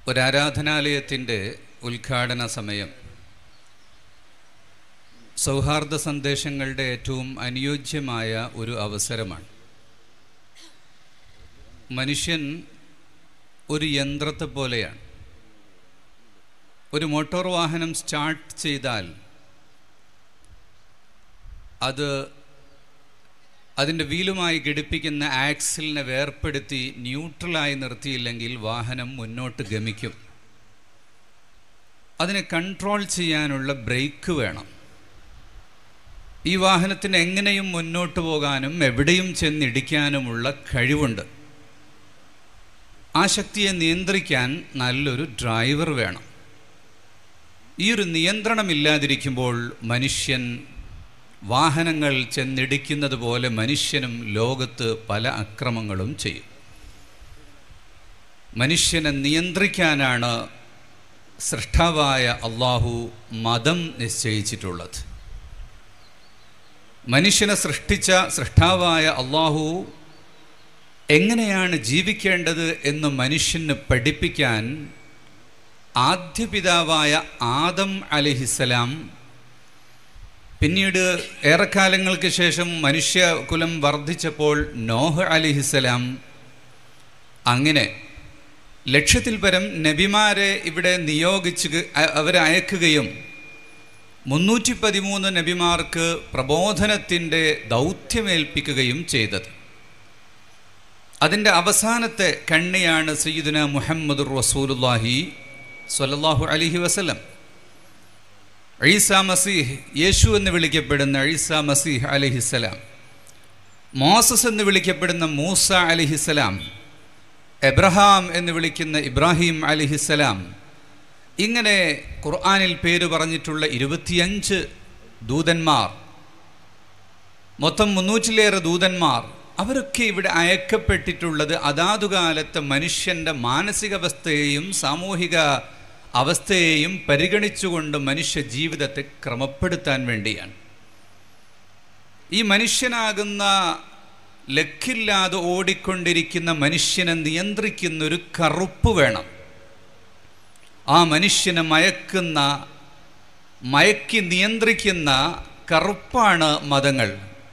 ഒരാരാധനാലയത്തിൻ്റെ ഉദ്ഘാടന സമയം സൗഹാർദ്ദ സന്ദേശങ്ങളുടെ ഏറ്റവും അനുയോജ്യമായ ഒരു അവസരമാണ് മനുഷ്യൻ ഒരു യന്ത്രത്തെ പോലെയാണ് ഒരു മോട്ടോർ വാഹനം സ്റ്റാർട്ട് ചെയ്താൽ അത് അതിൻ്റെ വീലുമായി ഘടിപ്പിക്കുന്ന ആക്സിലിനെ വേർപ്പെടുത്തി ന്യൂട്രലായി നിർത്തിയില്ലെങ്കിൽ വാഹനം മുന്നോട്ട് ഗമിക്കും അതിനെ കൺട്രോൾ ചെയ്യാനുള്ള ബ്രേക്ക് വേണം ഈ വാഹനത്തിന് എങ്ങനെയും മുന്നോട്ട് പോകാനും എവിടെയും ചെന്നിടിക്കാനുമുള്ള കഴിവുണ്ട് ആ ശക്തിയെ നിയന്ത്രിക്കാൻ നല്ലൊരു ഡ്രൈവർ വേണം ഈ ഒരു നിയന്ത്രണമില്ലാതിരിക്കുമ്പോൾ മനുഷ്യൻ വാഹനങ്ങൾ ചെന്നിടിക്കുന്നത് പോലെ മനുഷ്യനും ലോകത്ത് പല അക്രമങ്ങളും ചെയ്യും മനുഷ്യനെ നിയന്ത്രിക്കാനാണ് സൃഷ്ടാവായ അള്ളാഹു മതം നിശ്ചയിച്ചിട്ടുള്ളത് മനുഷ്യനെ സൃഷ്ടിച്ച സൃഷ്ടാവായ അള്ളാഹു എങ്ങനെയാണ് ജീവിക്കേണ്ടത് എന്ന് മനുഷ്യന് പഠിപ്പിക്കാൻ ആദ്യ പിതാവായ ആദം അലിഹിസലാം പിന്നീട് ഏറെക്കാലങ്ങൾക്ക് ശേഷം മനുഷ്യകുലം വർദ്ധിച്ചപ്പോൾ നോഹ് അലിഹിസലാം അങ്ങനെ ലക്ഷത്തിൽ പരം നബിമാരെ ഇവിടെ നിയോഗിച്ച് അവരെ അയക്കുകയും മുന്നൂറ്റി പതിമൂന്ന് നബിമാർക്ക് പ്രബോധനത്തിൻ്റെ ദൗത്യമേൽപ്പിക്കുകയും ചെയ്തത് അതിൻ്റെ അവസാനത്തെ കണ്ണിയാണ് സയ്യിദുന മുഹമ്മദ് റസൂലുല്ലാഹി സ്വല്ലല്ലാഹു അലഹി വസല്ലം ഈസ മസീഹ് യേശു എന്ന് വിളിക്കപ്പെടുന്ന ഈസ മസീഹ് അലഹിസലാം മോസസ് എന്ന് വിളിക്കപ്പെടുന്ന മൂസ അലിഹിസലാം എബ്രഹാം എന്ന് വിളിക്കുന്ന ഇബ്രാഹിം അലിഹിസലാം ഇങ്ങനെ ഖുർആാനിൽ പേര് പറഞ്ഞിട്ടുള്ള ഇരുപത്തിയഞ്ച് ദൂതന്മാർ മൊത്തം മുന്നൂറ്റിലേറെ ദൂതന്മാർ അവരൊക്കെ ഇവിടെ അയക്കപ്പെട്ടിട്ടുള്ളത് അതാതുകാലത്തെ മനുഷ്യൻ്റെ മാനസികാവസ്ഥയെയും സാമൂഹിക അവസ്ഥയെയും പരിഗണിച്ചുകൊണ്ട് മനുഷ്യ ജീവിതത്തെ ക്രമപ്പെടുത്താൻ വേണ്ടിയാണ് ഈ മനുഷ്യനാകുന്ന ലക്കില്ലാതെ ഓടിക്കൊണ്ടിരിക്കുന്ന മനുഷ്യനെ നിയന്ത്രിക്കുന്ന ഒരു കറുപ്പ് വേണം ആ മനുഷ്യനെ മയക്കുന്ന മയക്കി നിയന്ത്രിക്കുന്ന കറുപ്പാണ് മതങ്ങൾ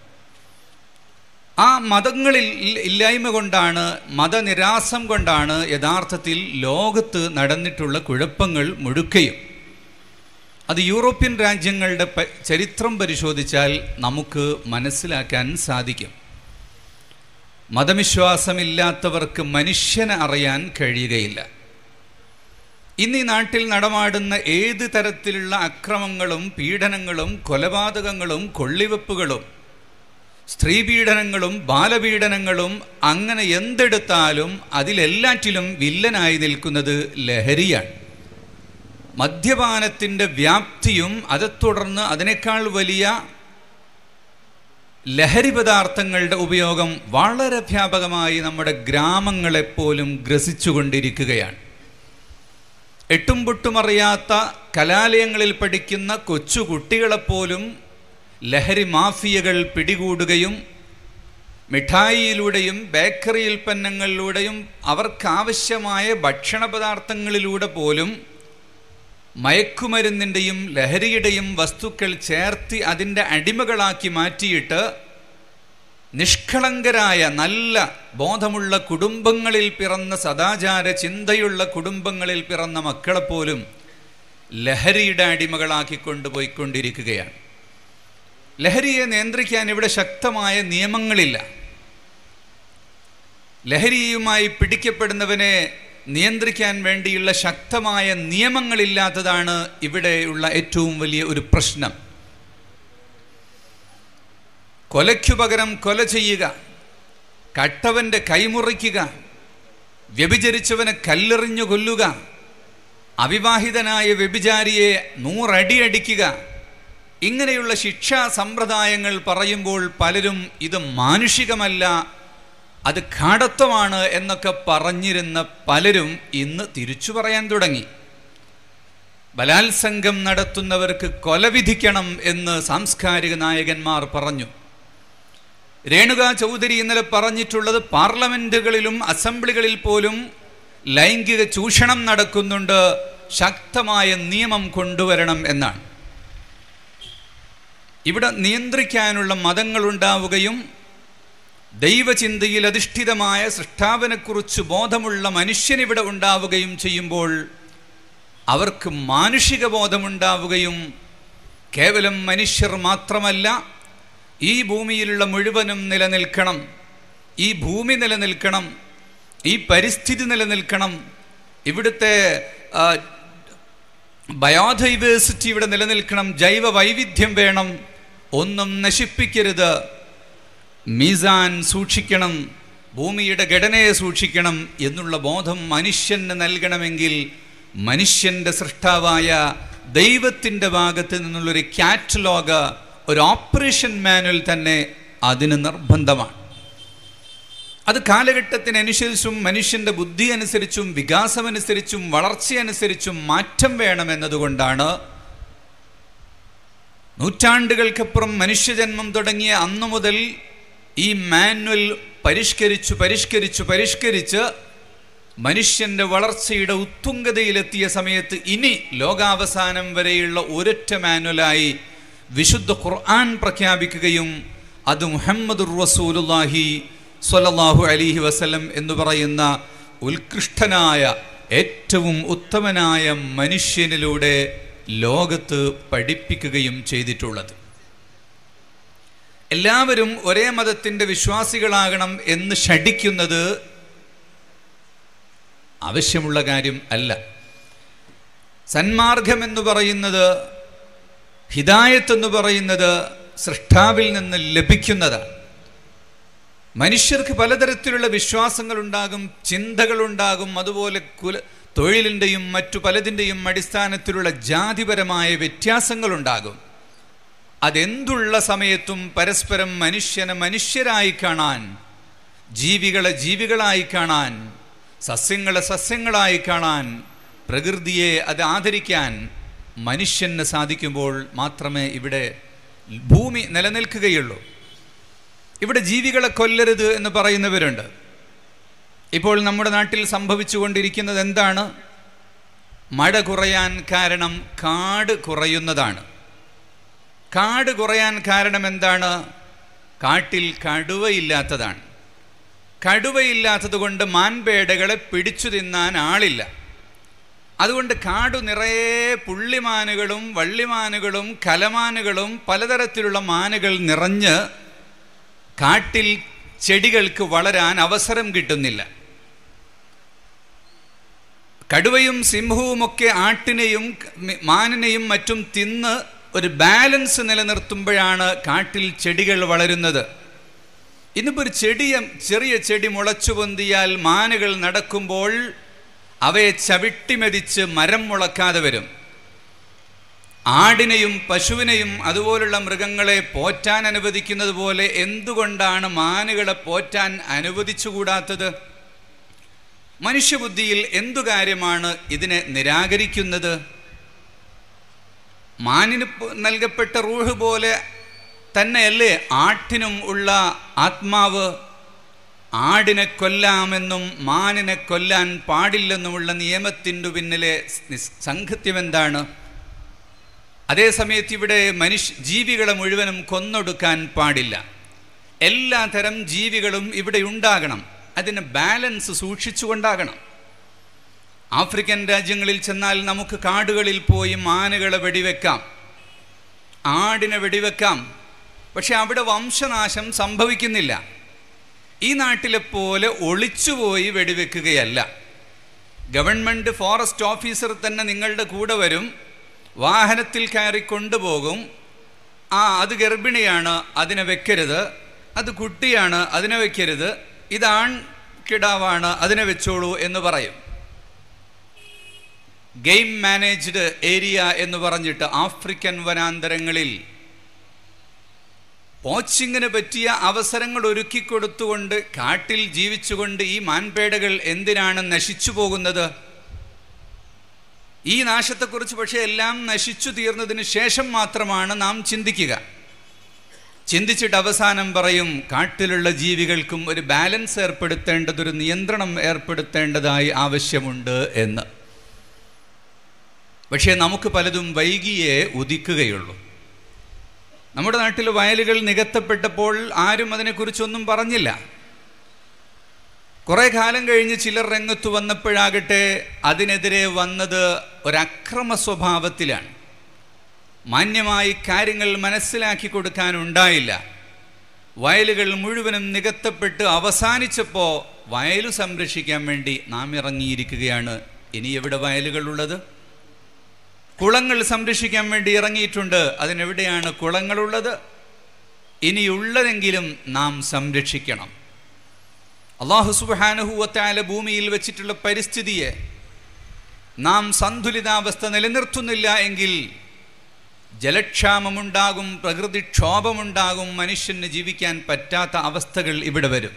ആ മതങ്ങളിൽ ഇല്ലായ്മ കൊണ്ടാണ് മതനിരാസം കൊണ്ടാണ് യഥാർത്ഥത്തിൽ ലോകത്ത് നടന്നിട്ടുള്ള കുഴപ്പങ്ങൾ മുഴുക്കയും അത് യൂറോപ്യൻ രാജ്യങ്ങളുടെ ചരിത്രം പരിശോധിച്ചാൽ നമുക്ക് മനസ്സിലാക്കാൻ സാധിക്കും മതവിശ്വാസമില്ലാത്തവർക്ക് മനുഷ്യനെ അറിയാൻ കഴിയുകയില്ല ഇന്ന് ഈ നാട്ടിൽ നടമാടുന്ന ഏത് തരത്തിലുള്ള അക്രമങ്ങളും പീഡനങ്ങളും കൊലപാതകങ്ങളും കൊള്ളിവെപ്പുകളും സ്ത്രീപീഡനങ്ങളും ബാലപീഡനങ്ങളും അങ്ങനെ എന്തെടുത്താലും അതിലെല്ലാറ്റിലും വില്ലനായി നിൽക്കുന്നത് ലഹരിയാണ് മദ്യപാനത്തിൻ്റെ വ്യാപ്തിയും അത് തുടർന്ന് അതിനേക്കാൾ വലിയ ലഹരി പദാർത്ഥങ്ങളുടെ ഉപയോഗം വളരെ വ്യാപകമായി നമ്മുടെ ഗ്രാമങ്ങളെപ്പോലും ഗ്രസിച്ചുകൊണ്ടിരിക്കുകയാണ് എട്ടും പൊട്ടുമറിയാത്ത കലാലയങ്ങളിൽ പഠിക്കുന്ന കൊച്ചു കുട്ടികളെപ്പോലും ലഹരി മാഫിയകൾ പിടികൂടുകയും മിഠായിയിലൂടെയും ബേക്കറി ഉൽപ്പന്നങ്ങളിലൂടെയും അവർക്കാവശ്യമായ ഭക്ഷണ പദാർത്ഥങ്ങളിലൂടെ പോലും മയക്കുമരുന്നിൻ്റെയും ലഹരിയുടെയും വസ്തുക്കൾ ചേർത്തി അതിൻ്റെ അടിമകളാക്കി മാറ്റിയിട്ട് നിഷ്കളങ്കരായ നല്ല ബോധമുള്ള കുടുംബങ്ങളിൽ പിറന്ന സദാചാര ചിന്തയുള്ള കുടുംബങ്ങളിൽ പിറന്ന മക്കളെപ്പോലും ലഹരിയുടെ അടിമകളാക്കി കൊണ്ടുപോയിക്കൊണ്ടിരിക്കുകയാണ് ലഹരിയെ നിയന്ത്രിക്കാൻ ഇവിടെ ശക്തമായ നിയമങ്ങളില്ല ലഹരിയുമായി പിടിക്കപ്പെടുന്നവനെ നിയന്ത്രിക്കാൻ വേണ്ടിയുള്ള ശക്തമായ നിയമങ്ങളില്ലാത്തതാണ് ഇവിടെയുള്ള ഏറ്റവും വലിയ ഒരു പ്രശ്നം കൊലയ്ക്കു പകരം കൊല ചെയ്യുക കട്ടവൻ്റെ കൈമുറിക്കുക വ്യഭിചരിച്ചവനെ കല്ലെറിഞ്ഞു കൊല്ലുക അവിവാഹിതനായ വ്യഭിചാരിയെ നൂറടി അടിക്കുക ഇങ്ങനെയുള്ള ശിക്ഷാ സമ്പ്രദായങ്ങൾ പറയുമ്പോൾ പലരും ഇത് മാനുഷികമല്ല അത് ഘാടത്വമാണ് എന്നൊക്കെ പറഞ്ഞിരുന്ന പലരും ഇന്ന് തിരിച്ചു പറയാൻ തുടങ്ങി ബലാത്സംഗം നടത്തുന്നവർക്ക് കൊല വിധിക്കണം എന്ന് സാംസ്കാരിക നായകന്മാർ പറഞ്ഞു രേണുക ചൗധരി ഇന്നലെ പറഞ്ഞിട്ടുള്ളത് പാർലമെന്റുകളിലും അസംബ്ലികളിൽ പോലും ലൈംഗിക ചൂഷണം നടക്കുന്നുണ്ട് ശക്തമായ നിയമം കൊണ്ടുവരണം എന്നാണ് ഇവിടെ നിയന്ത്രിക്കാനുള്ള മതങ്ങളുണ്ടാവുകയും ദൈവചിന്തയിൽ അധിഷ്ഠിതമായ സൃഷ്ടാവിനെക്കുറിച്ച് ബോധമുള്ള മനുഷ്യനിവിടെ ഉണ്ടാവുകയും ചെയ്യുമ്പോൾ അവർക്ക് മാനുഷിക ബോധമുണ്ടാവുകയും കേവലം മനുഷ്യർ മാത്രമല്ല ഈ ഭൂമിയിലുള്ള മുഴുവനും നിലനിൽക്കണം ഈ ഭൂമി നിലനിൽക്കണം ഈ പരിസ്ഥിതി നിലനിൽക്കണം ഇവിടുത്തെ ആ, ബയോഡൈവേഴ്സിറ്റി ഇവിടെ നിലനിൽക്കണം ജൈവ വൈവിധ്യം വേണം ഒന്നും നശിപ്പിക്കരുത് മീസാൻ സൂക്ഷിക്കണം ഭൂമിയുടെ ഘടനയെ സൂക്ഷിക്കണം എന്നുള്ള ബോധം മനുഷ്യന് നൽകണമെങ്കിൽ മനുഷ്യൻ്റെ സൃഷ്ടാവായ ദൈവത്തിൻ്റെ ഭാഗത്ത് നിന്നുള്ളൊരു കാറ്റലോഗ് ഒരു ഓപ്പറേഷൻ മാനുവൽ തന്നെ അതിന് നിർബന്ധമാണ് അത് കാലഘട്ടത്തിനനുസരിച്ചും മനുഷ്യൻ്റെ ബുദ്ധി അനുസരിച്ചും വികാസമനുസരിച്ചും വളർച്ചയനുസരിച്ചും മാറ്റം വേണമെന്നതുകൊണ്ടാണ് നൂറ്റാണ്ടുകൾക്കപ്പുറം മനുഷ്യജന്മം തുടങ്ങിയ അന്നു മുതൽ ഈ മാനുവൽ പരിഷ്കരിച്ചു പരിഷ്കരിച്ചു പരിഷ്കരിച്ച് മനുഷ്യൻ്റെ വളർച്ചയുടെ ഉത്തുംഗതയിലെത്തിയ സമയത്ത് ഇനി ലോകാവസാനം വരെയുള്ള ഒരൊറ്റ മാനുവലായി വിശുദ്ധ ഖുർആൻ പ്രഖ്യാപിക്കുകയും അത് മുഹമ്മദുർ റസൂലുള്ളാഹി സ്വല്ലല്ലാഹു അലൈഹി വസല്ലം എന്ന് പറയുന്ന ഉത്കൃഷ്ടനായ ഏറ്റവും ഉത്തമനായ മനുഷ്യനിലൂടെ ലോകത്ത് പഠിപ്പിക്കുകയും ചെയ്തിട്ടുള്ളത് എല്ലാവരും ഒരേ മതത്തിൻ്റെ വിശ്വാസികളാകണം എന്ന് ഷടിക്കുന്നത് ആവശ്യമുള്ള കാര്യം അല്ല സന്മാർഗം എന്ന് പറയുന്നത് ഹിദായത്ത് എന്ന് പറയുന്നത് സൃഷ്ടാവിൽ നിന്ന് ലഭിക്കുന്നതാണ് മനുഷ്യർക്ക് പലതരത്തിലുള്ള വിശ്വാസങ്ങളുണ്ടാകും ചിന്തകളുണ്ടാകും അതുപോലെ കുല തൊഴിലിൻ്റെയും മറ്റു പലതിൻ്റെയും അടിസ്ഥാനത്തിലുള്ള ജാതിപരമായ വ്യത്യാസങ്ങളുണ്ടാകും അതെന്തുള്ള സമയത്തും പരസ്പരം മനുഷ്യനെ മനുഷ്യരായി കാണാൻ ജീവികളെ ജീവികളായി കാണാൻ സസ്യങ്ങളെ സസ്യങ്ങളായി കാണാൻ പ്രകൃതിയെ അത് ആദരിക്കാൻ മനുഷ്യന് സാധിക്കുമ്പോൾ മാത്രമേ ഇവിടെ ഭൂമി നിലനിൽക്കുകയുള്ളൂ ഇവിടെ ജീവികളെ കൊല്ലരുത് എന്ന് പറയുന്നവരുണ്ട് ഇപ്പോൾ നമ്മുടെ നാട്ടിൽ സംഭവിച്ചുകൊണ്ടിരിക്കുന്നത് എന്താണ് മഴ കുറയാൻ കാരണം കാട് കുറയുന്നതാണ് കാട് കുറയാൻ കാരണം എന്താണ് കാട്ടിൽ കടുവയില്ലാത്തതാണ് കടുവയില്ലാത്തത് കൊണ്ട് മാൻപേടകളെ പിടിച്ചു തിന്നാൻ ആളില്ല അതുകൊണ്ട് കാടു നിറയെ പുള്ളിമാനുകളും വള്ളിമാനുകളും കലമാനുകളും പലതരത്തിലുള്ള മാനുകൾ നിറഞ്ഞ് കാട്ടിൽ ചെടികൾക്ക് വളരാൻ അവസരം കിട്ടുന്നില്ല കടുവയും സിംഹവുമൊക്കെ ആട്ടിനെയും മി- മാനിനെയും മറ്റും തിന്ന് ഒരു ബാലൻസ് നിലനിർത്തുമ്പോഴാണ് കാട്ടിൽ ചെടികൾ വളരുന്നത് ഇന്നിപ്പോൾ ഒരു ചെടിയ ചെറിയ ചെടി മുളച്ചു പൊന്തിയാൽ മാനുകൾ നടക്കുമ്പോൾ അവയെ ചവിട്ടിമെതിച്ച് മരം മുളക്കാതെ വരും ആടിനെയും പശുവിനെയും അതുപോലുള്ള മൃഗങ്ങളെ പോറ്റാൻ അനുവദിക്കുന്നത് പോലെ എന്തുകൊണ്ടാണ് മാനുകളെ പോറ്റാൻ അനുവദിച്ചുകൂടാത്തത് മനുഷ്യബുദ്ധിയിൽ എന്തു കാര്യമാണ് ഇതിനെ നിരാകരിക്കുന്നത് മാനിന് പ- നൽകപ്പെട്ട റൂഹ് പോലെ തന്നെയല്ലേ ആട്ടിനും ഉള്ള ആത്മാവ് ആടിനെ കൊല്ലാമെന്നും മാനിനെ കൊല്ലാൻ പാടില്ലെന്നുമുള്ള നിയമത്തിൻ്റെ പിന്നിലെ നിസ്- സംഗത്യം എന്താണ് അതേസമയത്ത് ഇവിടെ മനുഷ്യ ജീവികളെ മുഴുവനും കൊന്നൊടുക്കാൻ പാടില്ല എല്ലാ തരം ജീവികളും ഇവിടെ ഉണ്ടാകണം അതിന് ബാലൻസ് സൂക്ഷിച്ചുകൊണ്ടാകണം ആഫ്രിക്കൻ രാജ്യങ്ങളിൽ ചെന്നാൽ നമുക്ക് കാടുകളിൽ പോയി മാനുകളെ വെടിവെക്കാം ആടിനെ വെടിവെക്കാം പക്ഷെ അവിടെ വംശനാശം സംഭവിക്കുന്നില്ല ഈ നാട്ടിലെ പോലെ ഒളിച്ചുപോയി വെടിവെക്കുകയല്ല ഗവൺമെൻറ് ഫോറസ്റ്റ് ഓഫീസർ തന്നെ നിങ്ങളുടെ കൂടെ വരും വാഹനത്തിൽ കയറി കൊണ്ടുപോകും ആ അത് ഗർഭിണിയാണ് അതിനെ വെക്കരുത് അത് കുട്ടിയാണ് അതിനെ വെക്കരുത് ഇതാൺ കിടാവാണ് അതിനെ വെച്ചോളൂ എന്ന് പറയും ഗെയിം മാനേജ്ഡ് ഏരിയ എന്ന് പറഞ്ഞിട്ട് ആഫ്രിക്കൻ വനാന്തരങ്ങളിൽ പോച്ചിങ്ങിന് പറ്റിയ അവസരങ്ങൾ ഒരുക്കി കൊടുത്തുകൊണ്ട് കാട്ടിൽ ജീവിച്ചുകൊണ്ട് ഈ മാൻപേടകൾ എന്തിനാണ് നശിച്ചു പോകുന്നത് ഈ നാശത്തെക്കുറിച്ച് പക്ഷേ എല്ലാം നശിച്ചു തീർന്നതിന് ശേഷം മാത്രമാണ് നാം ചിന്തിക്കുക ചിന്തിച്ചിട്ട് അവസാനം പറയും കാട്ടിലുള്ള ജീവികൾക്കും ഒരു ബാലൻസ് ഏർപ്പെടുത്തേണ്ടത് ഒരു നിയന്ത്രണം ഏർപ്പെടുത്തേണ്ടതായി ആവശ്യമുണ്ട് എന്ന് പക്ഷേ നമുക്ക് പലതും വൈകിയേ ഉദിക്കുകയുള്ളൂ നമ്മുടെ നാട്ടിൽ വയലുകൾ നികത്തപ്പെട്ടപ്പോൾ ആരും അതിനെക്കുറിച്ചൊന്നും പറഞ്ഞില്ല കുറെ കാലം കഴിഞ്ഞ് ചിലർ രംഗത്ത് വന്നപ്പോഴാകട്ടെ അതിനെതിരെ വന്നത് ഒരക്രമ സ്വഭാവത്തിലാണ് മാന്യമായി കാര്യങ്ങൾ മനസ്സിലാക്കി കൊടുക്കാനുണ്ടായില്ല വയലുകൾ മുഴുവനും നികത്തപ്പെട്ട് അവസാനിച്ചപ്പോൾ വയലു സംരക്ഷിക്കാൻ വേണ്ടി നാം ഇറങ്ങിയിരിക്കുകയാണ് ഇനി എവിടെ വയലുകളുള്ളത് കുളങ്ങൾ സംരക്ഷിക്കാൻ വേണ്ടി ഇറങ്ങിയിട്ടുണ്ട് അതിനെവിടെയാണ് കുളങ്ങളുള്ളത് ഇനിയുള്ളതെങ്കിലും നാം സംരക്ഷിക്കണം അള്ളാഹു സുബാനുഹൂവത്തായ ഭൂമിയിൽ വെച്ചിട്ടുള്ള പരിസ്ഥിതിയെ നാം സന്തുലിതാവസ്ഥ നിലനിർത്തുന്നില്ല എങ്കിൽ ജലക്ഷാമമുണ്ടാകും പ്രകൃതിക്ഷോഭമുണ്ടാകും മനുഷ്യന് ജീവിക്കാൻ പറ്റാത്ത അവസ്ഥകൾ ഇവിടെ വരും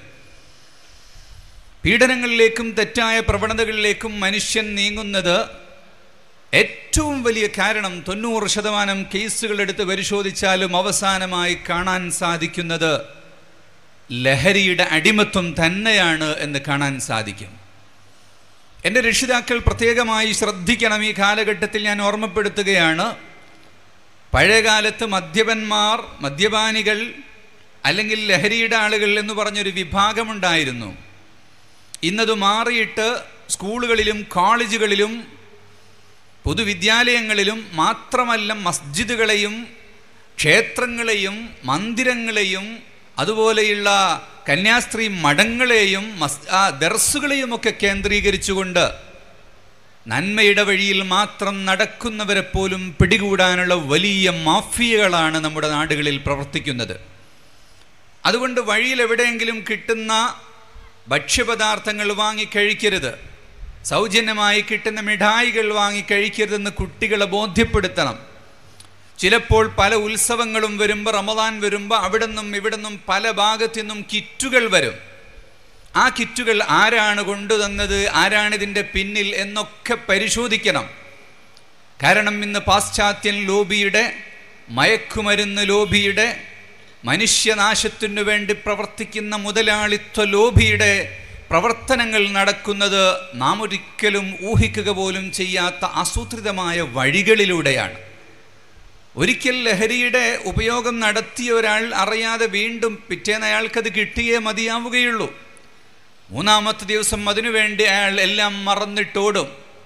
പീഡനങ്ങളിലേക്കും തെറ്റായ പ്രവണതകളിലേക്കും മനുഷ്യൻ നീങ്ങുന്നത് ഏറ്റവും വലിയ കാരണം തൊണ്ണൂറ് ശതമാനം കേസുകൾ എടുത്ത് പരിശോധിച്ചാലും അവസാനമായി കാണാൻ സാധിക്കുന്നത് ലഹരിയുടെ അടിമത്വം തന്നെയാണ് എന്ന് കാണാൻ സാധിക്കും എൻ്റെ രക്ഷിതാക്കൾ പ്രത്യേകമായി ശ്രദ്ധിക്കണം ഈ കാലഘട്ടത്തിൽ ഞാൻ ഓർമ്മപ്പെടുത്തുകയാണ് പഴയകാലത്ത് മദ്യപന്മാർ മദ്യപാനികൾ അല്ലെങ്കിൽ ലഹരിയുടെ ആളുകൾ എന്ന് പറഞ്ഞൊരു വിഭാഗമുണ്ടായിരുന്നു ഇന്നത് മാറിയിട്ട് സ്കൂളുകളിലും കോളേജുകളിലും പൊതുവിദ്യാലയങ്ങളിലും മാത്രമല്ല മസ്ജിദുകളെയും ക്ഷേത്രങ്ങളെയും മന്ദിരങ്ങളെയും അതുപോലെയുള്ള കന്യാസ്ത്രീ മഠങ്ങളെയും മസ് ആ ദർസുകളെയും ഒക്കെ കേന്ദ്രീകരിച്ചുകൊണ്ട് നന്മയുടെ വഴിയിൽ മാത്രം നടക്കുന്നവരെ പോലും പിടികൂടാനുള്ള വലിയ മാഫിയകളാണ് നമ്മുടെ നാടുകളിൽ പ്രവർത്തിക്കുന്നത് അതുകൊണ്ട് വഴിയിൽ എവിടെയെങ്കിലും കിട്ടുന്ന ഭക്ഷ്യപദാർത്ഥങ്ങൾ വാങ്ങി കഴിക്കരുത് സൗജന്യമായി കിട്ടുന്ന മിഠായികൾ വാങ്ങി കഴിക്കരുതെന്ന് കുട്ടികളെ ബോധ്യപ്പെടുത്തണം ചിലപ്പോൾ പല ഉത്സവങ്ങളും വരുമ്പോൾ റമദാൻ വരുമ്പോൾ അവിടെ നിന്നും ഇവിടെ നിന്നും പല ഭാഗത്തു നിന്നും കിറ്റുകൾ വരും ആ കിറ്റുകൾ ആരാണ് കൊണ്ടുതന്നത് ആരാണ് ഇതിൻ്റെ പിന്നിൽ എന്നൊക്കെ പരിശോധിക്കണം കാരണം ഇന്ന് പാശ്ചാത്യൻ ലോബിയുടെ മയക്കുമരുന്ന് ലോബിയുടെ മനുഷ്യനാശത്തിനു വേണ്ടി പ്രവർത്തിക്കുന്ന മുതലാളിത്വ ലോബിയുടെ പ്രവർത്തനങ്ങൾ നടക്കുന്നത് നാം ഒരിക്കലും ഊഹിക്കുക പോലും ചെയ്യാത്ത ആസൂത്രിതമായ വഴികളിലൂടെയാണ് ഒരിക്കൽ ലഹരിയുടെ ഉപയോഗം നടത്തിയ ഒരാൾ അറിയാതെ വീണ്ടും പിറ്റേന്ന് അയാൾക്കത് കിട്ടിയേ മതിയാവുകയുള്ളൂ മൂന്നാമത്തെ ദിവസം അതിനുവേണ്ടി അയാൾ എല്ലാം മറന്നിട്ടോടും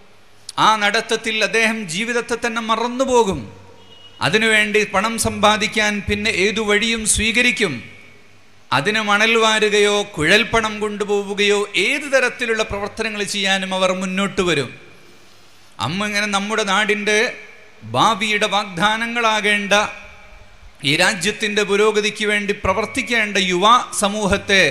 ആ നടത്തത്തിൽ അദ്ദേഹം ജീവിതത്തെ തന്നെ മറന്നുപോകും അതിനുവേണ്ടി പണം സമ്പാദിക്കാൻ പിന്നെ ഏതു വഴിയും സ്വീകരിക്കും അതിന് മണൽ വാരുകയോ കുഴൽപ്പണം കൊണ്ടുപോവുകയോ ഏത് തരത്തിലുള്ള പ്രവർത്തനങ്ങൾ ചെയ്യാനും അവർ മുന്നോട്ട് വരും അമ്മ ഇങ്ങനെ നമ്മുടെ നാടിൻ്റെ ഭാവിയുടെ വാഗ്ദാനങ്ങളാകേണ്ട ഈ രാജ്യത്തിൻ്റെ പുരോഗതിക്ക് വേണ്ടി പ്രവർത്തിക്കേണ്ട യുവ സമൂഹത്തെ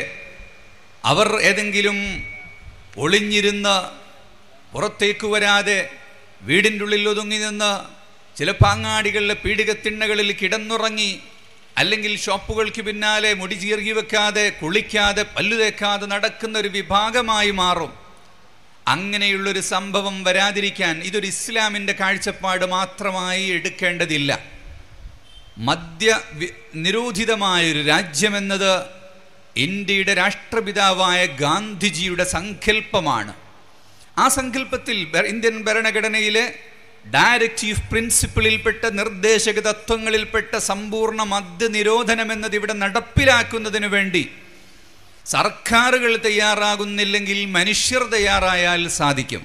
അവർ ഏതെങ്കിലും ഒളിഞ്ഞിരുന്ന് പുറത്തേക്ക് വരാതെ വീടിൻ്റെ ഉള്ളിൽ ഒതുങ്ങി നിന്ന് ചില പാങ്ങാടികളിലെ പീഡികത്തിണ്ണകളിൽ കിടന്നുറങ്ങി അല്ലെങ്കിൽ ഷോപ്പുകൾക്ക് പിന്നാലെ മുടി ചീർക്കി വെക്കാതെ കുളിക്കാതെ പല്ലു തേക്കാതെ നടക്കുന്ന ഒരു വിഭാഗമായി മാറും അങ്ങനെയുള്ളൊരു സംഭവം വരാതിരിക്കാൻ ഇതൊരു ഇസ്ലാമിൻ്റെ കാഴ്ചപ്പാട് മാത്രമായി എടുക്കേണ്ടതില്ല മദ്യ വി- നിരോധിതമായൊരു രാജ്യമെന്നത് ഇന്ത്യയുടെ രാഷ്ട്രപിതാവായ ഗാന്ധിജിയുടെ സങ്കല്പമാണ് ആ സങ്കല്പത്തിൽ ഭ- ഇന്ത്യൻ ഭരണഘടനയിലെ ഡയറക്റ്റീവ് പ്രിൻസിപ്പിളിൽപ്പെട്ട നിർദ്ദേശക തത്വങ്ങളിൽപ്പെട്ട സമ്പൂർണ്ണ മദ്യ നിരോധനം എന്നത് ഇവിടെ നടപ്പിലാക്കുന്നതിന് വേണ്ടി സർക്കാരുകൾ തയ്യാറാകുന്നില്ലെങ്കിൽ മനുഷ്യർ തയ്യാറായാൽ സാധിക്കും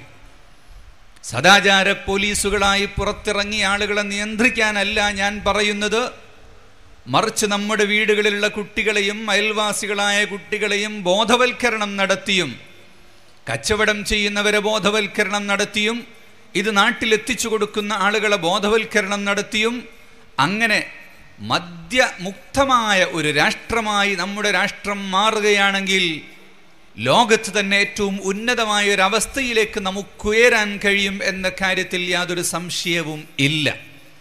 സദാചാര പോലീസുകളായി പുറത്തിറങ്ങിയ ആളുകളെ നിയന്ത്രിക്കാനല്ല ഞാൻ പറയുന്നത് മറിച്ച് നമ്മുടെ വീടുകളിലുള്ള കുട്ടികളെയും അയൽവാസികളായ കുട്ടികളെയും ബോധവൽക്കരണം നടത്തിയും കച്ചവടം ചെയ്യുന്നവരെ ബോധവൽക്കരണം നടത്തിയും ഇത് നാട്ടിലെത്തിച്ചു കൊടുക്കുന്ന ആളുകളെ ബോധവൽക്കരണം നടത്തിയും അങ്ങനെ മദ്യമുക്തമായ ഒരു രാഷ്ട്രമായി നമ്മുടെ രാഷ്ട്രം മാറുകയാണെങ്കിൽ ലോകത്ത് തന്നെ ഏറ്റവും ഉന്നതമായ ഒരു അവസ്ഥയിലേക്ക് നമുക്കുയരാൻ കഴിയും എന്ന കാര്യത്തിൽ യാതൊരു സംശയവും ഇല്ല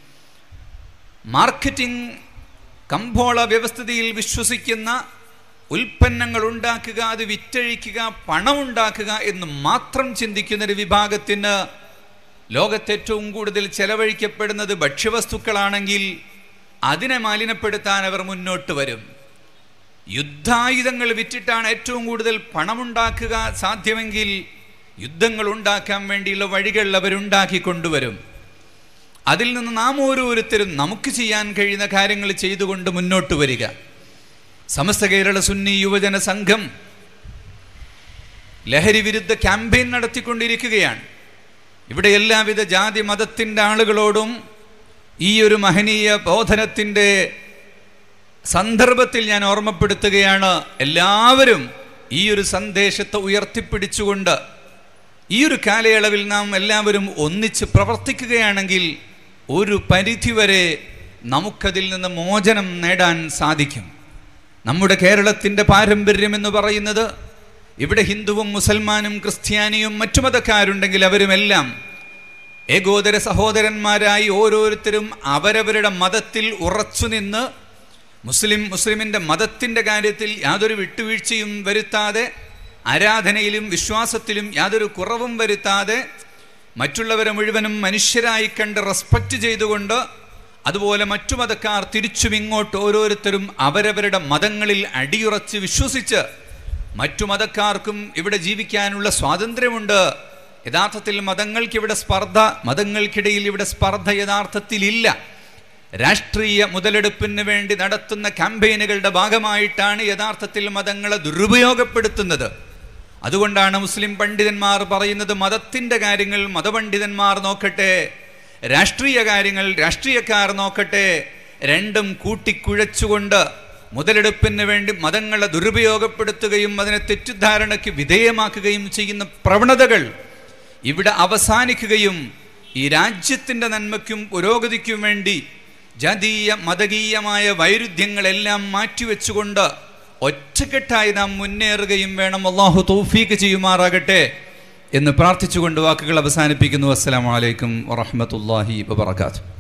മാർക്കറ്റിംഗ് കമ്പോള വ്യവസ്ഥിതിയിൽ വിശ്വസിക്കുന്ന ഉൽപ്പന്നങ്ങൾ ഉണ്ടാക്കുക അത് വിറ്റഴിക്കുക പണമുണ്ടാക്കുക എന്ന് മാത്രം ചിന്തിക്കുന്ന ഒരു വിഭാഗത്തിന് ലോകത്ത് ഏറ്റവും കൂടുതൽ ചെലവഴിക്കപ്പെടുന്നത് ഭക്ഷ്യവസ്തുക്കളാണെങ്കിൽ അതിനെ മലിനപ്പെടുത്താൻ അവർ മുന്നോട്ട് വരും യുദ്ധായുധങ്ങൾ വിറ്റിട്ടാണ് ഏറ്റവും കൂടുതൽ പണമുണ്ടാക്കുക സാധ്യമെങ്കിൽ യുദ്ധങ്ങൾ ഉണ്ടാക്കാൻ വേണ്ടിയുള്ള വഴികൾ അവരുണ്ടാക്കി കൊണ്ടുവരും അതിൽ നിന്ന് നാം ഓരോരുത്തരും നമുക്ക് ചെയ്യാൻ കഴിയുന്ന കാര്യങ്ങൾ ചെയ്തുകൊണ്ട് മുന്നോട്ട് വരിക സമസ്ത കേരള സുന്നി യുവജന സംഘം ലഹരി വിരുദ്ധ ക്യാമ്പയിൻ നടത്തിക്കൊണ്ടിരിക്കുകയാണ് ഇവിടെ എല്ലാവിധ ജാതി മതത്തിൻ്റെ ആളുകളോടും ഈ ഒരു മഹനീയ ബോധനത്തിൻ്റെ സന്ദർഭത്തിൽ ഞാൻ ഓർമ്മപ്പെടുത്തുകയാണ് എല്ലാവരും ഈ ഒരു സന്ദേശത്തെ ഉയർത്തിപ്പിടിച്ചുകൊണ്ട് ഈ ഒരു കാലയളവിൽ നാം എല്ലാവരും ഒന്നിച്ച് പ്രവർത്തിക്കുകയാണെങ്കിൽ ഒരു പരിധിവരെ നമുക്കതിൽ നിന്ന് മോചനം നേടാൻ സാധിക്കും നമ്മുടെ കേരളത്തിൻ്റെ പാരമ്പര്യം എന്ന് പറയുന്നത് ഇവിടെ ഹിന്ദുവും മുസൽമാനും ക്രിസ്ത്യാനിയും മറ്റു മതക്കാരുണ്ടെങ്കിൽ അവരുമെല്ലാം ഏകോദര സഹോദരന്മാരായി ഓരോരുത്തരും അവരവരുടെ മതത്തിൽ ഉറച്ചു നിന്ന് മുസ്ലിം മുസ്ലിമിൻ്റെ മതത്തിൻ്റെ കാര്യത്തിൽ യാതൊരു വിട്ടുവീഴ്ചയും വരുത്താതെ ആരാധനയിലും വിശ്വാസത്തിലും യാതൊരു കുറവും വരുത്താതെ മറ്റുള്ളവരെ മുഴുവനും മനുഷ്യരായി കണ്ട് റെസ്പെക്റ്റ് ചെയ്തുകൊണ്ട് അതുപോലെ മറ്റു മതക്കാർ തിരിച്ചും ഇങ്ങോട്ട് ഓരോരുത്തരും അവരവരുടെ മതങ്ങളിൽ അടിയുറച്ച് വിശ്വസിച്ച് മറ്റു മതക്കാർക്കും ഇവിടെ ജീവിക്കാനുള്ള സ്വാതന്ത്ര്യമുണ്ട് യഥാർത്ഥത്തിൽ മതങ്ങൾക്ക് ഇവിടെ സ്പർദ്ധ മതങ്ങൾക്കിടയിൽ ഇവിടെ സ്പർദ്ധ യഥാർത്ഥത്തിലില്ല രാഷ്ട്രീയ മുതലെടുപ്പിന് വേണ്ടി നടത്തുന്ന ക്യാമ്പയിനുകളുടെ ഭാഗമായിട്ടാണ് യഥാർത്ഥത്തിൽ മതങ്ങളെ ദുരുപയോഗപ്പെടുത്തുന്നത് അതുകൊണ്ടാണ് മുസ്ലിം പണ്ഡിതന്മാർ പറയുന്നത് മതത്തിൻ്റെ കാര്യങ്ങൾ മതപണ്ഡിതന്മാർ നോക്കട്ടെ രാഷ്ട്രീയ കാര്യങ്ങൾ രാഷ്ട്രീയക്കാർ നോക്കട്ടെ രണ്ടും കൂട്ടിക്കുഴച്ചുകൊണ്ട് മുതലെടുപ്പിന് വേണ്ടി മതങ്ങളെ ദുരുപയോഗപ്പെടുത്തുകയും അതിനെ തെറ്റിദ്ധാരണയ്ക്ക് വിധേയമാക്കുകയും ചെയ്യുന്ന പ്രവണതകൾ ഇവിടെ അവസാനിക്കുകയും ഈ രാജ്യത്തിൻ്റെ നന്മയ്ക്കും പുരോഗതിക്കും വേണ്ടി ജാതീയ മതകീയമായ വൈരുദ്ധ്യങ്ങളെല്ലാം മാറ്റിവെച്ചുകൊണ്ട് ഒറ്റക്കെട്ടായി നാം മുന്നേറുകയും വേണം അള്ളാഹു തൗഫീക്ക് ചെയ്യുമാറാകട്ടെ എന്ന് പ്രാർത്ഥിച്ചുകൊണ്ട് വാക്കുകൾ അവസാനിപ്പിക്കുന്നു അസ്സലാമലൈക്കും വറഹമത്തല്ലാഹി വബർക്കാത്തു